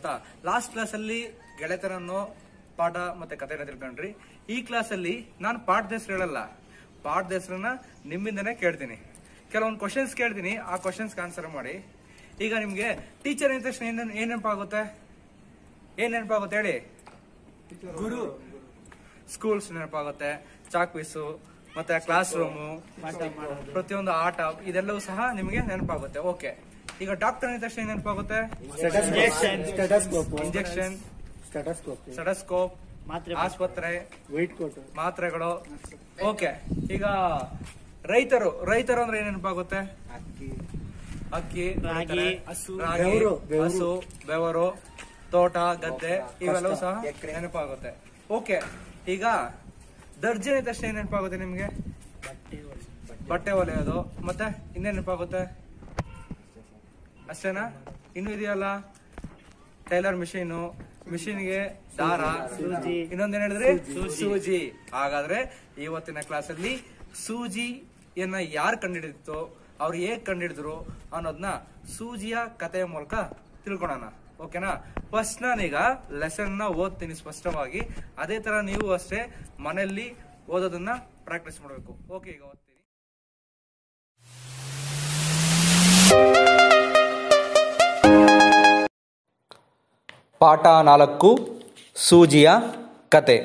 ಗೊತ್ತಾ last class ಅಲ್ಲಿ ಗೆಳೆತನನ್ನು ಪಾಠ ಮತ್ತೆ ಕಥೆನ ತಿಳ್ಕೊಂಡ್ರಿ ಈ ಕ್ಲಾಸ್ ಅಲ್ಲಿ ನಾನು ಪಾಠದ ಹೆಸರು ಹೇಳಲ್ಲ ಪಾಠದ ಹೆಸರನ್ನ ನಿಮ್ಮಿಂದನೇ ಕೇಳ್ತೀನಿ ಕೆಲವೊಂದು ಕ್ವಶನ್ಸ್ ಕೇಳ್ತೀನಿ ಆ ಕ್ವಶನ್ಸ್ ಆನ್ಸರ್ ಮಾಡಿ ಈಗ ನಿಮ್ಗೆ ಟೀಚರ್ ಅಂದ ತಕ್ಷಣ ಏನ್ ಏನ್ ನೆನಪಾಗುತ್ತೆ ಏನ್ ನೆನಪಾಗುತ್ತೆ ಹೇಳಿ ಗುರು ಸ್ಕೂಲ್ಸ್ ನೆನಪಾಗುತ್ತೆ ಚಾಕ್ ಪೀಸು ಮತ್ತೆ ಕ್ಲಾಸ್ ರೂಮು ಪ್ರತಿಯೊಂದು ಆಟ ಇದೆಲ್ಲವೂ ಸಹ ನಿಮಗೆ ನೆನಪಾಗುತ್ತೆ ಓಕೆ ಈಗ ಡಾಕ್ಟರ್ ಅಂದ ತಕ್ಷಣ ಏನ್ ನೆನಪಾಗುತ್ತೆ ಸ್ಟೆಟಸ್ಕೋಪ್ ಇಂಜೆಕ್ಷನ್ ಸ್ಟೆಟಸ್ಕೋಪ್ ಸೆಡಸ್ಕೋಪ್ ಮಾತ್ರೆ ಆಸ್ಪತ್ರೆ ವೈಟ್ ಕೋಟ್ ಮಾತ್ರೆಗಳು ಓಕೆ ಈಗ ರೈತರು ರೈತರು ಅಂದ್ರೆ ಏನ್ ನೆನಪಾಗುತ್ತೆ ಅಕ್ಕಿ ಅಕ್ಕಿ ರಾಗಿ, ಬೆಳಿತಾರೆ. ಹಸು, ರಾಗಿ, ಬೆವರು, ಬೆವರು. ಹಸು ಬೆವರು ತೋಟ ಗದ್ದೆ ಇವೆಲ್ಲವೂ ಸಹ ನೆನಪಾಗುತ್ತೆ ಓಕೆ ಈಗ ದರ್ಜೆ ಅಂದ ತಕ್ಷಣ ಏನ್ ನೆನಪಾಗುತ್ತೆ ನಿಮ್ಗೆ ಬಟ್ಟೆ ಹೊಲಿಯೋದು ಮತ್ತೆ ಇನ್ನೇನ್ ನೆನಪಾಗುತ್ತೆ ಅಷ್ಟೇನಾ ಇನ್ನು ಇದೆಯಲ್ಲ ಟೈಲರ್ ಮಿಷಿನ್ ಮಿಷಿನ್ಗೆ ದಾರ ಸೂಜಿ. ಇನ್ನೊಂದೇನ್ ಹೇಳಿದ್ರಿ ಸೂಜಿ ಹಾಗಾದ್ರೆ ಇವತ್ತಿನ ಕ್ಲಾಸ್ ಅಲ್ಲಿ ಸೂಜಿಯನ್ನ ಯಾರು ಕಂಡಿಡಿತೋ ಅವ್ರು ಹೇಗ್ ಕಂಡಿಡಿದ್ರು ಅನ್ನೋದನ್ನ ಸೂಜಿಯ ಕಥೆಯ ಮೂಲಕ ತಿಳ್ಕೊಳೋಣ ಓಕೆನಾ ಫಸ್ಟ್ ನಾನೀಗ ಲೆಸನ್ ನ ಓದ್ತೀನಿ ಸ್ಪಷ್ಟವಾಗಿ ಅದೇ ತರ ನೀವು ಅಷ್ಟೇ ಮನೆಯಲ್ಲಿ ಓದೋದನ್ನ ಪ್ರಾಕ್ಟೀಸ್ ಮಾಡಬೇಕು ಓಕೆ ಈಗ ಓದ್ತೀನಿ ಪಾಠ ನಾಲ್ಕು ಸೂಜಿಯ ಕತೆ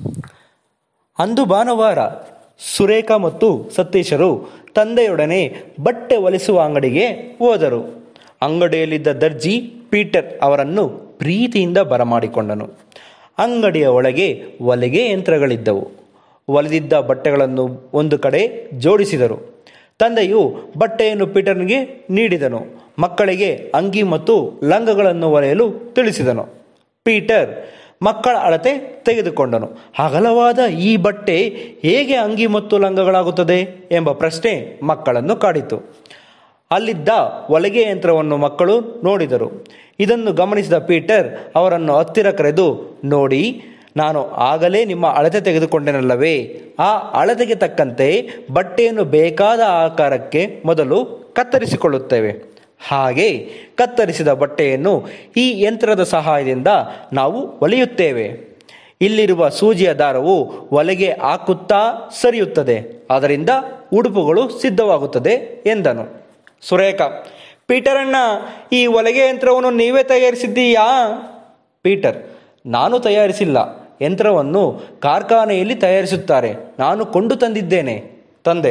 ಅಂದು ಭಾನುವಾರ ಸುರೇಖ ಮತ್ತು ಸತೀಶರು ತಂದೆಯೊಡನೆ ಬಟ್ಟೆ ಹೊಲಿಸುವ ಅಂಗಡಿಗೆ ಹೋದರು ಅಂಗಡಿಯಲ್ಲಿದ್ದ ದರ್ಜಿ ಪೀಟರ್ ಅವರನ್ನು ಪ್ರೀತಿಯಿಂದ ಬರಮಾಡಿಕೊಂಡನು ಅಂಗಡಿಯ ಒಳಗೆ ಹೊಲಿಗೆ ಯಂತ್ರಗಳಿದ್ದವು ಹೊಲಿದಿದ್ದ ಬಟ್ಟೆಗಳನ್ನು ಒಂದು ಕಡೆ ಜೋಡಿಸಿದರು ತಂದೆಯು ಬಟ್ಟೆಯನ್ನು ಪೀಟರ್ನಿಗೆ ನೀಡಿದನು ಮಕ್ಕಳಿಗೆ ಅಂಗಿ ಮತ್ತು ಲಂಗಗಳನ್ನು ಹೊಲೆಯಲು ತಿಳಿಸಿದನು ಪೀಟರ್ ಮಕ್ಕಳ ಅಳತೆ ತೆಗೆದುಕೊಂಡನು ಅಗಲವಾದ ಈ ಬಟ್ಟೆ ಹೇಗೆ ಅಂಗಿ ಮತ್ತು ಲಂಗಗಳಾಗುತ್ತದೆ ಎಂಬ ಪ್ರಶ್ನೆ ಮಕ್ಕಳನ್ನು ಕಾಡಿತು ಅಲ್ಲಿದ್ದ ಹೊಲಿಗೆ ಯಂತ್ರವನ್ನು ಮಕ್ಕಳು ನೋಡಿದರು ಇದನ್ನು ಗಮನಿಸಿದ ಪೀಟರ್ ಅವರನ್ನು ಹತ್ತಿರ ಕರೆದು ನೋಡಿ ನಾನು ಆಗಲೇ ನಿಮ್ಮ ಅಳತೆ ತೆಗೆದುಕೊಂಡೆನಲ್ಲವೇ ಆ ಅಳತೆಗೆ ತಕ್ಕಂತೆ ಬಟ್ಟೆಯನ್ನು ಬೇಕಾದ ಆಕಾರಕ್ಕೆ ಮೊದಲು ಕತ್ತರಿಸಿಕೊಳ್ಳುತ್ತೇವೆ ಹಾಗೆ ಕತ್ತರಿಸಿದ ಬಟ್ಟೆಯನ್ನು ಈ ಯಂತ್ರದ ಸಹಾಯದಿಂದ ನಾವು ಹೊಲಿಯುತ್ತೇವೆ ಇಲ್ಲಿರುವ ಸೂಜಿಯ ದಾರವು ಒಲೆಗೆ ಹಾಕುತ್ತಾ ಸರಿಯುತ್ತದೆ ಅದರಿಂದ ಉಡುಪುಗಳು ಸಿದ್ಧವಾಗುತ್ತದೆ ಎಂದನು ಸುರೇಖ ಪೀಟರಣ್ಣ ಈ ಹೊಲಿಗೆ ಯಂತ್ರವನ್ನು ನೀವೇ ತಯಾರಿಸಿದ್ದೀಯಾ ಪೀಟರ್ ನಾನು ತಯಾರಿಸಿಲ್ಲ ಯಂತ್ರವನ್ನು ಕಾರ್ಖಾನೆಯಲ್ಲಿ ತಯಾರಿಸುತ್ತಾರೆ ನಾನು ಕೊಂಡು ತಂದಿದ್ದೇನೆ ತಂದೆ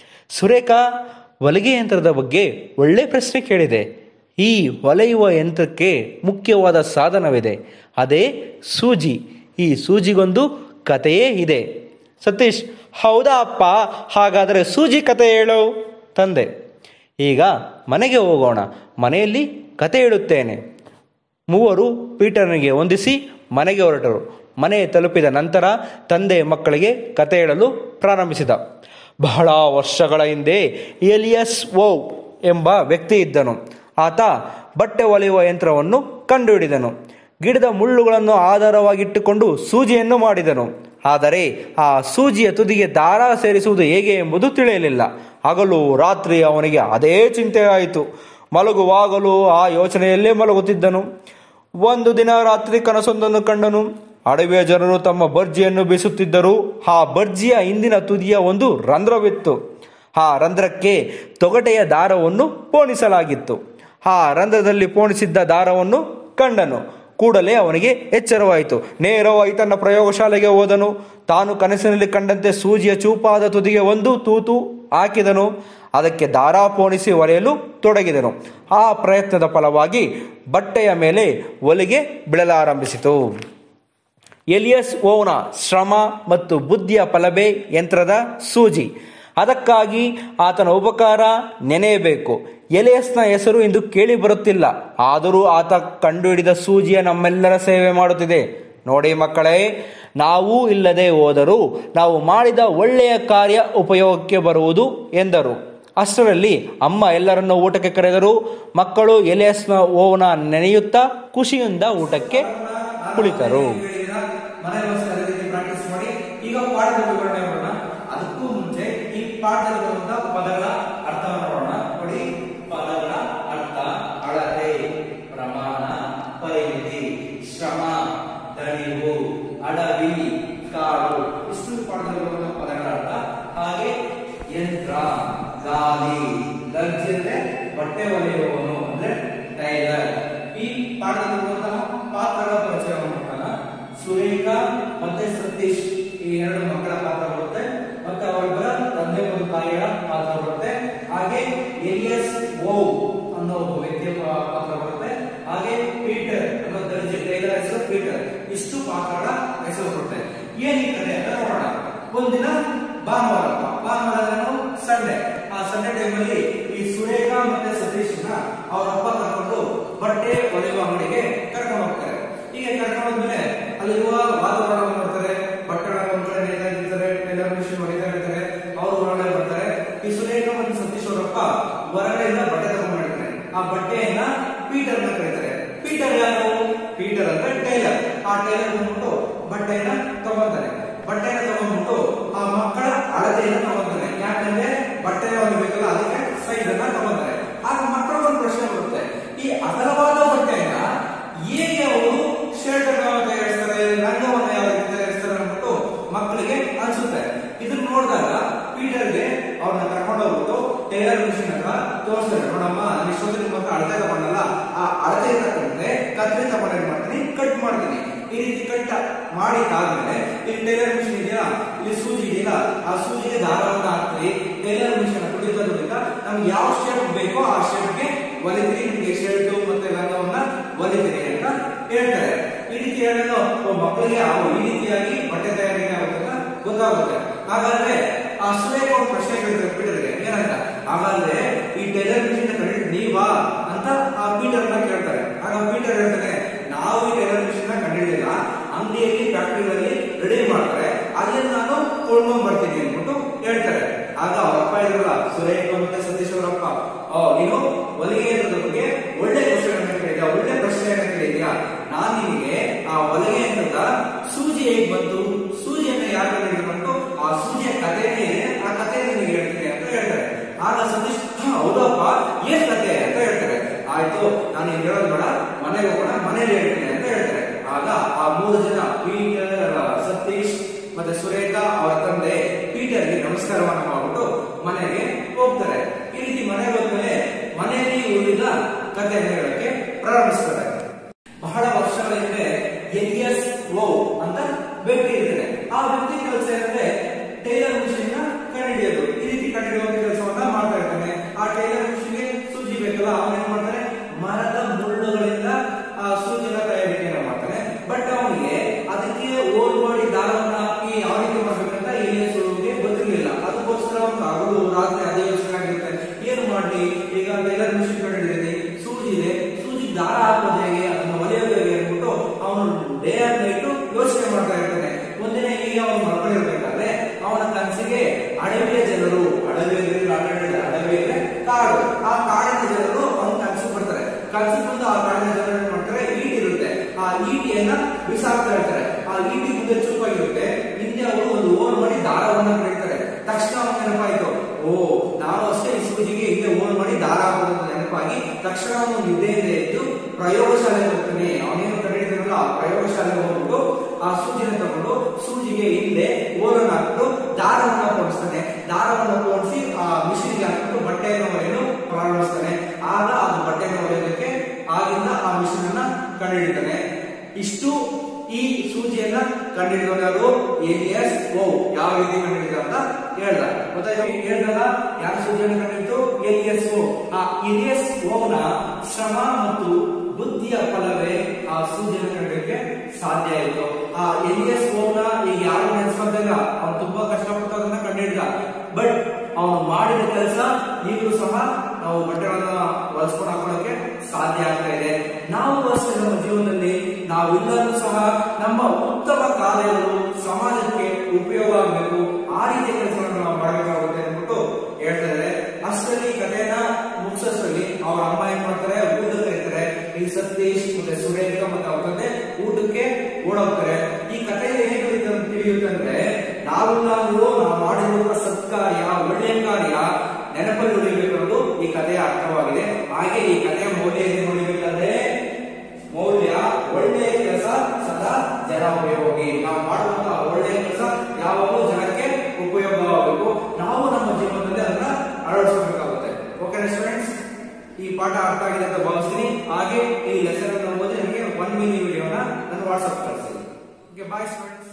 ಸುರೇಖ ಹೊಲಿಗೆ ಯಂತ್ರದ ಬಗ್ಗೆ ಒಳ್ಳೆ ಪ್ರಶ್ನೆ ಕೇಳಿದೆ ಈ ಹೊಲೆಯುವ ಯಂತ್ರಕ್ಕೆ ಮುಖ್ಯವಾದ ಸಾಧನವಿದೆ ಅದೇ ಸೂಜಿ ಈ ಸೂಜಿಗೊಂದು ಕಥೆಯೇ ಇದೆ ಸತೀಶ್ ಹೌದಾ ಅಪ್ಪ ಹಾಗಾದರೆ ಸೂಜಿ ಕತೆ ಹೇಳು ತಂದೆ ಈಗ ಮನೆಗೆ ಹೋಗೋಣ ಮನೆಯಲ್ಲಿ ಕತೆ ಹೇಳುತ್ತೇನೆ ಮೂವರು ಪೀಟರ್ನಿಗೆ ಹೊಂದಿಸಿ ಮನೆಗೆ ಹೊರಟರು ಮನೆ ತಲುಪಿದ ನಂತರ ತಂದೆ ಮಕ್ಕಳಿಗೆ ಕತೆ ಹೇಳಲು ಪ್ರಾರಂಭಿಸಿದ ಬಹಳ ವರ್ಷಗಳ ಹಿಂದೆ ಎಲಿಯಸ್ ಓವ್ ಎಂಬ ವ್ಯಕ್ತಿ ಇದ್ದನು ಆತ ಬಟ್ಟೆ ಹೊಲೆಯುವ ಯಂತ್ರವನ್ನು ಕಂಡುಹಿಡಿದನು ಗಿಡದ ಮುಳ್ಳುಗಳನ್ನು ಆಧಾರವಾಗಿಟ್ಟುಕೊಂಡು ಸೂಜಿಯನ್ನು ಮಾಡಿದನು ಆದರೆ ಆ ಸೂಜಿಯ ತುದಿಗೆ ದಾರ ಸೇರಿಸುವುದು ಹೇಗೆ ಎಂಬುದು ತಿಳಿಯಲಿಲ್ಲ ಹಗಲು ರಾತ್ರಿ ಅವನಿಗೆ ಅದೇ ಚಿಂತೆ ಆಯಿತು ಮಲಗುವಾಗಲೂ ಆ ಯೋಚನೆಯಲ್ಲೇ ಮಲಗುತ್ತಿದ್ದನು ಒಂದು ದಿನ ರಾತ್ರಿ ಕನಸೊಂದನ್ನು ಕಂಡನು ಅಡವಿಯ ಜನರು ತಮ್ಮ ಬರ್ಜಿಯನ್ನು ಬೀಸುತ್ತಿದ್ದರು ಆ ಬರ್ಜಿಯ ಹಿಂದಿನ ತುದಿಯ ಒಂದು ರಂಧ್ರವಿತ್ತು ಆ ರಂಧ್ರಕ್ಕೆ ತೊಗಟೆಯ ದಾರವನ್ನು ಪೋಣಿಸಲಾಗಿತ್ತು ಆ ರಂಧ್ರದಲ್ಲಿ ಪೋಣಿಸಿದ್ದ ದಾರವನ್ನು ಕಂಡನು ಕೂಡಲೇ ಅವನಿಗೆ ಎಚ್ಚರವಾಯಿತು ನೇರವಾಗಿ ತನ್ನ ಪ್ರಯೋಗಶಾಲೆಗೆ ಹೋದನು ತಾನು ಕನಸಿನಲ್ಲಿ ಕಂಡಂತೆ ಸೂಜಿಯ ಚೂಪಾದ ತುದಿಗೆ ಒಂದು ತೂತು ಹಾಕಿದನು ಅದಕ್ಕೆ ದಾರ ಪೋಣಿಸಿ ಹೊಲೆಯಲು ತೊಡಗಿದನು ಆ ಪ್ರಯತ್ನದ ಫಲವಾಗಿ ಬಟ್ಟೆಯ ಮೇಲೆ ಹೊಲಿಗೆ ಬೀಳಲಾರಂಭಿಸಿತು ಎಲಿಯಸ್ ಓವ್ನ ಶ್ರಮ ಮತ್ತು ಬುದ್ಧಿಯ ಫಲವೇ ಯಂತ್ರದ ಸೂಜಿ ಅದಕ್ಕಾಗಿ ಆತನ ಉಪಕಾರ ನೆನೆಯಬೇಕು ಎಲಿಯಸ್ನ ಹೆಸರು ಇಂದು ಕೇಳಿ ಬರುತ್ತಿಲ್ಲ ಆದರೂ ಆತ ಕಂಡುಹಿಡಿದ ಸೂಜಿಯ ನಮ್ಮೆಲ್ಲರ ಸೇವೆ ಮಾಡುತ್ತಿದೆ ನೋಡಿ ಮಕ್ಕಳೇ ನಾವು ಇಲ್ಲದೆ ಹೋದರೂ ನಾವು ಮಾಡಿದ ಒಳ್ಳೆಯ ಕಾರ್ಯ ಉಪಯೋಗಕ್ಕೆ ಬರುವುದು ಎಂದರು ಅಷ್ಟರಲ್ಲಿ ಅಮ್ಮ ಎಲ್ಲರನ್ನು ಊಟಕ್ಕೆ ಕರೆದರು ಮಕ್ಕಳು ಎಲಿಯಸ್ನ ಓವನ ನೆನೆಯುತ್ತಾ ಖುಷಿಯಿಂದ ಊಟಕ್ಕೆ ಕುಳಿತರು ಪ್ರಾಕ್ಟೀಸ್ ಮಾಡಿ ಈಗ ಪಾಠದ ವಿವರಣೆ ನೋಡೋಣ ಅದಕ್ಕೂ ಮುಂಚೆ ಈ ಪಾಠದಲ್ಲಿ ಬರುವಂತಹ ಪದಗಳ ಅರ್ಥ ನೋಡೋಣ ನೋಡಿ ಪದಗಳ ಅರ್ಥ ಅಳತೆ ಪ್ರಮಾಣ ಪರಿಮಿತಿ ದಣಿವು ಅಡವಿ ಕಾಡು ಇಷ್ಟು ಪಾಠದಲ್ಲಿ ಬರುವಂತಹ ಪದಗಳ ಅರ್ಥ ಹಾಗೆ ಯಂತ್ರ ಗಾಲಿ ದರ್ಜಿ ಅಂದ್ರೆ ಬಟ್ಟೆ ಹೊಲಿಯುವವನು ಅಂದ್ರೆ ಟೈಲರ್ ಈ ಪಾಠದಲ್ಲಿ ಬರುವಂತಹ ಪಾತ್ರಗಳ ಪರಿಚಯವನ್ನು ಮಾಡೋಣ ಸುರೇಖಾ ಮತ್ತೆ ಸತೀಶ್ ಈ ಎರಡು ಮಕ್ಕಳ ಪಾತ್ರ ಬರುತ್ತೆ ಮತ್ತೆ ಅವರಿಬ್ಬರ ತಂದೆ ಮತ್ತು ತಾಯಿಯ ಪಾತ್ರ ಬರುತ್ತೆ ಹಾಗೆ ಎಲಿಯಸ್ ಓ ಅನ್ನೋ ಒಬ್ಬ ವ್ಯಕ್ತಿಯ ಪಾ- ಪಾತ್ರ ಬರುತ್ತೆ ಹಾಗೆ ಪೀಟರ್ ಅನ್ನೋ ದರ್ಜೆ ಟೈಲರ್ ಹೆಸರು ಪೀಟರ್ ಇಷ್ಟು ಪಾತ್ರಗಳ ಹೆಸರು ಬರುತ್ತೆ ಏನ್ ಈ ಕಥೆ ಅಂತ ನೋಡೋಣ ಒಂದಿನ ಭಾನುವಾರ ಭಾನುವಾರ ಸಂಡೆ ಆ ಸಂಡೆ ಟೈಮಲ್ಲಿ ಈ ಸುರೇಖಾ ಮತ್ತೆ ಸತೀಶ್ನ ಅವ್ರ ಅಪ್ಪ ಕರ್ಕೊಂಡು ಬಟ್ಟೆ ಹೊಲಿಯುವ ಅಂಗಡಿಗೆ ಕರ್ಕೊಂಡು ಹೋಗ್ತಾರೆ ಹೀಗೆ ಕರ್ಕೊಂಡು ಹೋದ್ಮೇಲೆ ಅಲ್ಲಿರುವ ವಾತಾವರಣ ನೋಡ್ತಾರೆ ಬಟ್ಟೆ ಒಂದ್ ಕಡೆ ನೇಯ್ತಾ ಇರ್ತಾರೆ ಟೈಲರ್ ಮಿಷಿನ್ ಹೊಲಿತಾ ಇರ್ತಾರೆ ಅವರು ಹೊರಗಡೆ ಬರ್ತಾರೆ ಈ ಸುರೇಖಾ ಮತ್ತು ಸತೀಶ್ ಅವರಪ್ಪ ಹೊರಗಡೆಯಿಂದ ಬಟ್ಟೆ ತಗೊಂಡ್ಬಿಡ್ತಾರೆ ಆ ಬಟ್ಟೆಯನ್ನ ಪೀಟರ್ ನ ಕರೀತಾರೆ ಪೀಟರ್ ಯಾರು ಪೀಟರ್ ಅಂದ್ರೆ ಟೈಲರ್ ಆ ಟೈಲರ್ ಬಂದ್ಬಿಟ್ಟು ಬಟ್ಟೆಯನ್ನ ತಗೊಂತಾರೆ ಬಟ್ಟೆನ ತಗೊಂಡ್ಬಿಟ್ಟು ಆ ಮಕ್ಕಳ ಅಳತೆಯನ್ನ ತಗೊಂತಾರೆ ಯಾಕಂದ್ರೆ ಬಟ್ಟೆನ ಹೊಲಿಬೇಕಲ್ಲ ಅದಕ್ಕೆ ಸೈಜ್ ಅನ್ನ ತಗೊಂತಾರೆ ಆಗ ಮಕ್ಕಳ ಒಂದು ಪ್ರಶ್ನೆ ಬರುತ್ತೆ ಈ ಅಗಲವಾದ ಬಟ್ಟೆಯನ್ನ ಹೇಗೆ ಅವರು ಶರ್ಟ್ ಅನ್ನ ತಯಾರಿಸ್ತಾರೆ ರಂಗವನ್ನ ಯಾವ ರೀತಿ ತಯಾರಿಸ್ತಾರೆ ಅಂದ್ಬಿಟ್ಟು ಮಕ್ಕಳಿಗೆ ಅನ್ಸುತ್ತೆ ಇದನ್ನ ನೋಡಿದಾಗ ಪೀಟರ್ಗೆ ಅವ್ರನ್ನ ಕರ್ಕೊಂಡು ಹೋಗ್ಬಿಟ್ಟು ಟೈಲರ್ ಮಿಷಿನ್ ಹತ್ರ ತೋರಿಸ್ತಾರೆ ನೋಡಮ್ಮ ನಾನು ಇಷ್ಟೊಂದು ನಿಮ್ಮ ಹತ್ರ ಅಳತೆ ತಗೊಂಡಲ್ಲ ಆ ಅಳತೆ ತಗೊಂಡ್ರೆ ಕತ್ರಿ ತಗೊಂಡು ಏನ್ ಮಾಡ್ತೀನಿ ಕಟ್ ಮಾಡ್ತೀನಿ ಈ ರೀತಿ ಕಟ್ ಮಾಡಿದ್ದಾದ್ಮೇಲೆ ಇಲ್ಲಿ ಟೈಲರ್ ಮಿಷಿನ್ ಇದೆಯಾ ಇಲ್ಲಿ ಸೂಜಿ ಇದೆಯಲ್ಲ ಆ ಸೂಜಿಗೆ ದಾರವನ್ನ ಹಾಕ್ತೀವಿ ಟೈಲರ್ ಮಿಷಿನ್ ಕುಡಿಯೋದ್ರಿಂದ ನಮ್ಗೆ ಯಾವ ಶೇಪ್ ಬೇಕೋ ಆ ಶೇಪ್ಗೆ ಹೊಲಿತೀರಿ ನಿಮಗೆ ಶರ್ಟ್ ಮತ್ತೆ ರಂಗವನ್ನ ಹೊಲಿತೀರಿ ಅಂತ ಹೇಳ್ತಾರೆ ಈ ರೀತಿ ಹೇಳಿದ್ರು ಒಬ್ಬ ಮಕ್ಕಳಿಗೆ ಅವು ಈ ರೀತಿಯಾಗಿ ಬಟ್ಟೆ ತಯಾರಿಕೆ ಆಗುತ್ತೆ ಅಂತ ಗೊತ್ತಾಗುತ್ತೆ ಹಾಗಾದ್ರೆ ಆ ಸುರೇಖ ಒಂದು ಪ್ರಶ್ನೆ ಕೇಳ್ತಾರೆ ಪೀಟರ್ಗೆ ಏನಂತ ಹಾಗಾದ್ರೆ ಈ ಟೈಲರ್ ಮಿಷಿನ್ ಕಂಡಿದ್ದು ನೀವಾ ಅಂತ ಆ ಪೀಟರ್ ನ ಕೇಳ್ತಾರೆ ಆಗ ಪೀಟರ್ ಹೇಳ್ತಾನೆ ನಾವು ಈ ಟೈಲರ್ ಮಿಷಿನ್ ನ ಕಂಡಿಡಿಲ್ಲ ಅಂಗಡಿಯಲ್ಲಿ ಫ್ಯಾಕ್ಟರಿಗಳಲ್ಲಿ ರೆಡಿ ಮಾಡ್ತಾರೆ ಅಲ್ಲಿ ನಾನು ಕೊಂಡ್ಕೊಂಡ್ ಬರ್ತೀನಿ ಅಂದ್ಬಿಟ್ಟು ಹೇಳ್ತಾರೆ ಆಗ ಅವರಪ್ಪ ಇರಲ್ಲ ಸುರೇಖ ಮತ್ತೆ ಸತೀಶ್ ಅವರಪ್ಪ ಓ ನೀನು ಹೊಲಿಗೆ ಯಂತ್ರದ ಬಗ್ಗೆ ಒಳ್ಳೆ ಕ್ವಶನ್ ಕೇಳಿದ್ಯಾ ಒಳ್ಳೆ ಪ್ರಶ್ನೆಯನ್ನ ಕೇಳಿದ್ಯಾ ನಾನು ನಿನಗೆ ಆ ಹೊಲಿಗೆ ಯಂತ್ರದ ಸೂಜಿ ಹೇಗ್ ಬಂತು ಸೂಜಿಯನ್ನ ಯಾರು ಕಂಡುಹಿಡಿದು ಆ ಸೂಜಿಯ ಕಥೆನೇ ಇದೆ ಆ ಕಥೆಯನ್ನು ನಿನಗೆ ಹೇಳ್ತೀನಿ ಅಂತ ಹೇಳ್ತಾರೆ ಆಗ ಸತೀಶ್ "ಹಾ, ಹೌದಪ್ಪ ಏನ್ ಕತೆ ಅಂತ ಹೇಳ್ತಾರೆ ಆಯ್ತು ನಾನು ಈಗ ಹೇಳೋದು ಬೇಡ ಮನೆಗೆ ಹೋಗೋಣ ಮನೇಲಿ ಹೇಳ್ತೀನಿ ಅಂತ ಹೇಳ್ತಾರೆ ಆಗ ಆ ಮೂರು ಜನ ಪೀಟರ್ ಸತೀಶ್ ಮತ್ತೆ ಸುರೇಖಾ ಅವರ ತಂದೆ ಪೀಟರ್ಗೆ ನಮಸ್ಕಾರವನ್ನ ಮಾಡ್ಬಿಟ್ಟು ಮನೆಗೆ ಹೋಗ್ತಾರೆ ಈ ರೀತಿ ಮನೆಗೆ ಹೋದ್ಮೇಲೆ ಮನೆಯಲ್ಲಿ ಉಳಿದ ಕಥೆಯನ್ನು ಹೇಳಕ್ಕೆ ಪ್ರಾರಂಭಿಸ್ತಾರೆ ಬಹಳ ವರ್ಷಗಳ ಹಿಂದೆ ಎಲಿಯಸ್ ಲೋ ಅಂತ ವ್ಯಕ್ತಿ ಇರ್ತಾರೆ ಆ ವ್ಯಕ್ತಿ ಕೆಲಸ ಏನಂದ್ರೆ ಟೈಲರ್ ಮಿಷಿನ್ ನ ಕಂಡುಹಿಡಿಯೋದು ಈ ರೀತಿ ಕಂಡುಹಿಡಿಯುವಂತ ಕೆಲಸವನ್ನ ಮಾಡ್ತಾ ಇರ್ತಾನೆ ಆ ಟೈಲರ್ ಮಿಷಿನ್ಗೆ ಸೂಜಿ ಬೇಕಲ್ಲ ಅವನು ಏನ್ ಮಾಡ್ತಾನೆ ಮರದ ಮುಳ್ಳುಗಳಿಂದ ಆ ಸೂಜಿನ ತಯಾರಿಕೆಯನ್ನ ಮಾಡ್ತಾನೆ ಬಟ್ ಅವನಿಗೆ ಅದಕ್ಕೆ ಓಲ್ ಮಾಡಿ ದಾರವನ್ನ ಹಾಕಿ ಯಾವ ರೀತಿ ಮಾಡ್ಬೇಕಂತ ಎಲಿಯಸ್ ಲೋಗೆ ಗೊತ್ತಿರಲಿಲ್ಲ ಅದಕ್ಕೋಸ್ಕರ ಒಂದು ಹಗಲು ರಾತ್ರಿ ಅದೇ ಯೋಚನೆ ಆಗಿರುತ್ತೆ ಏನು ಮಾಡ್ಲಿ ಈಗ ಟೈಲರ್ ಮಿಷಿನ್ ಕಂಡುಹಿಡಿದಿದೆ ಸೂಜಿ ಇದೆ ಸೂಜಿ ದಾರ ಹಾಕೋದು ಹೇಗೆ ಅದನ್ನ ಹೊಲಿಯೋದು ಹೇಗೆ ಅಂದ್ಬಿಟ್ಟು ಅವನು ಡೇ ಅಂಡ್ ನೈಟ್ ಯೋಚನೆ ಮಾಡ್ತಾ ಇರ್ತಾನೆ ಒಂದಿನ ಹೀಗೆ ಅವನು ಮಕ್ಕಳಿರ್ಬೇಕಾದ್ರೆ ಅವನ ಕನಸಿಗೆ ಅಡವಿಯ ಜನರು ಅಡವಿಯಲ್ಲಿ ಅಡವಿ ಅಡವಿ ಅಂದ್ರೆ ಕಾಡು ಆ ಕಾಡಿನ ಜನರು ಅವನ ಕನಸಿಗೆ ಬರ್ತಾರೆ ಕನಸಿಗೆ ಬಂದು ಆ ಕಾಡಿನ ಜನರು ಏನ್ ಮಾಡ್ತಾರೆ ಈಟಿ ಇರುತ್ತೆ ಆ ಈಟಿಯನ್ನ ಬಿಸಾಕ್ತಾ ಇರ್ತಾರೆ ಆ ಈಟಿ ಮುಂದೆ ಚೂಪಾಗಿರುತ್ತೆ ಹಿಂದೆ ಅವರು ಒಂದು ಓನ್ ಮಾಡಿ ದಾರವನ್ನ ಕರೀತಾರೆ ತಕ್ಷಣ ಅವನ ನೆನಪಾಯ್ತು ಓ ನಾನು ಅಷ್ಟೇ ಈ ಸೂಜಿಗೆ ಹಿಂದೆ ಓನ್ ಮಾಡಿ ದಾರ ಹಾಕೋದು ಅಂತ ನೆನಪಾಗಿ ತಕ್ಷಣ ಅವನು ನಿದ್ದೆಯಿಂದ ಎದ್ದು ಪ್ರಯೋಗಶಾಲೆ ಹೋಗ್ತಾನೆ ಅವನೇನು ಕಂಡಿಡಿದ್ರಲ್ಲ ಆ ಪ್ರಯೋಗಶಾಲೆಗೆ ಹೋಗ್ಬಿಟ್ಟು ಆ ಸೂಜಿನ ತಗೊಂಡು ಸೂಜಿಗೆ ಹಿಂದೆ ಓರನ್ನ ಹಾಕ್ಬಿಟ್ಟು ದಾರವನ್ನ ಕೊಡಿಸ್ತಾನೆ ದಾರವನ್ನ ಕೊಡಿಸಿ ಆ ಮಿಷಿನ್ಗೆ ಹಾಕ್ಬಿಟ್ಟು ಬಟ್ಟೆಯನ್ನು ಹೊರೆಯನ್ನು ಪ್ರಾರಂಭಿಸ್ತಾನೆ ಆಗ ಅದು ಬಟ್ಟೆಯನ್ನು ಹೊರೆಯೋದಕ್ಕೆ ಆಗಿಂದ ಆ ಮಿಷಿನ್ ಅನ್ನ ಕಂಡುಹಿಡಿತಾನೆ ಇಷ್ಟು ಈ ಸೂಜಿಯನ್ನ ಕಂಡುಹಿಡಿದವರು ಯಾರು ಎಲಿಯಸ್ ಓ ಯಾವ ರೀತಿ ಕಂಡುಹಿಡಿದ ಅಂತ ಹೇಳ್ದ ಗೊತ್ತಾಯ್ತು ಹೇಳ್ದಲ್ಲ ಯಾರು ಸೂಜಿಯನ್ನು ಕಂಡುಹಿಡಿತು ಎಲಿಯಸ್ ಓ ಆ ಎಲಿಯಸ್ ಓನ ಶ್ರಮ ಮತ್ತು ಬುದ್ಧಿಯ ಫಲವೇ ಆ ಸೂಜಿಯನ್ನು ಕಂಡುಹಿಡಿಯಕ್ಕೆ ಸಾಧ್ಯ ಆಯಿತು ಆ ಎಲಿಯಸ್ ಓನ ಈಗ ಯಾರು ನಡೆಸ್ಕೊಂತಾಗ ಅವ್ನು ತುಂಬಾ ಕಷ್ಟಪಟ್ಟು ಅದನ್ನ ಕಂಡುಹಿಡಿದ ಬಟ್ ಅವನು ಮಾಡಿದ ಕೆಲಸ ಈಗಲೂ ಸಹ ನಾವು ಬಟ್ಟೆಗಳನ್ನ ಹೊಲಿಸ್ಕೊಂಡು ಹಾಕೊಳ್ಳೋಕೆ ಸಾಧ್ಯ ಆಗ್ತಾ ಇದೆ ನಾವು ಅಷ್ಟೇ ನಮ್ಮ ಜೀವನದಲ್ಲಿ ನಾವೆಲ್ಲರೂ ಸಹ ನಮ್ಮ ಉತ್ತಮ ಕಾರ್ಯಗಳು ಸಮಾಜಕ್ಕೆ ಉಪಯೋಗ ಆಗಬೇಕು ಆ ರೀತಿಯ ಕೆಲಸಗಳನ್ನು ನಾವು ಮಾಡಬೇಕಾಗುತ್ತೆ ಅಂದ್ಬಿಟ್ಟು ಹೇಳ್ತಾ ಇದ್ದಾರೆ ಅಷ್ಟರಲ್ಲಿ ಕಥೆನ ಮುಗಿಸೋಷ್ಟರಲ್ಲಿ ಅವ್ರ ಅಮ್ಮ ಏನ್ ಮಾಡ್ತಾರೆ ಊಟ ಕರೀತಾರೆ ಈ ಸತೀಶ್ ಮತ್ತೆ ಸುರೇಖ ಮತ್ತೆ ಅವ್ರ ತಂದೆ ಊಟಕ್ಕೆ ಓಡೋಗ್ತಾರೆ ಈ ಕಥೆಯಲ್ಲಿ ಏನ್ ತಿಳಿಯುತ್ತೆ ಅಂತ ತಿಳಿಯುತ್ತಂದ್ರೆ ನಾವು ನಾವು ನಾವು ಮಾಡಿರುವ ಸತ್ಕಾರ್ಯ ಒಳ್ಳೆಯ ಕಾರ್ಯ ನೆನಪಲ್ಲಿ ಉಳಿಬೇಕು ಅನ್ನೋದು ಈ ಕಥೆಯ ಅರ್ಥವಾಗಿದೆ ಹಾಗೆ ಈ ಕಥೆಯ ಮೌಲ್ಯ ಏನು ನೋಡಬೇಕಂದ್ರೆ ಮೌಲ್ಯ ಒಳ್ಳೆಯ ಕೆಲಸ ಸದಾ ಜನ ಯಾವಾಗಲೂ ಜನಕ್ಕೆ ಉಪಯೋಗವಾಗಬೇಕು ನಾವು ನಮ್ಮ ಜೀವನದಲ್ಲಿ ಅದನ್ನ ಅಳವಡಿಸಬೇಕಾಗುತ್ತೆ ಓಕೆ ಸ್ಟೂಡೆಂಟ್ಸ್ ಈ ಪಾಠ ಅರ್ಥ ಆಗಿದೆ ಅಂತ ಭಾವಿಸ್ತೀನಿ ಹಾಗೆ ಈ ಲೆಸನ್ ಅನ್ನು ಓದಿ ನನಗೆ ಒನ್ ಮಿನಿ ವಿಡಿಯೋನ ನನ್ನ ವಾಟ್ಸ್ಆಪ್ ಕಳಿಸಿ ಓಕೆ ಬಾಯ್ ಸ್ಟೂಡೆಂಟ್ಸ್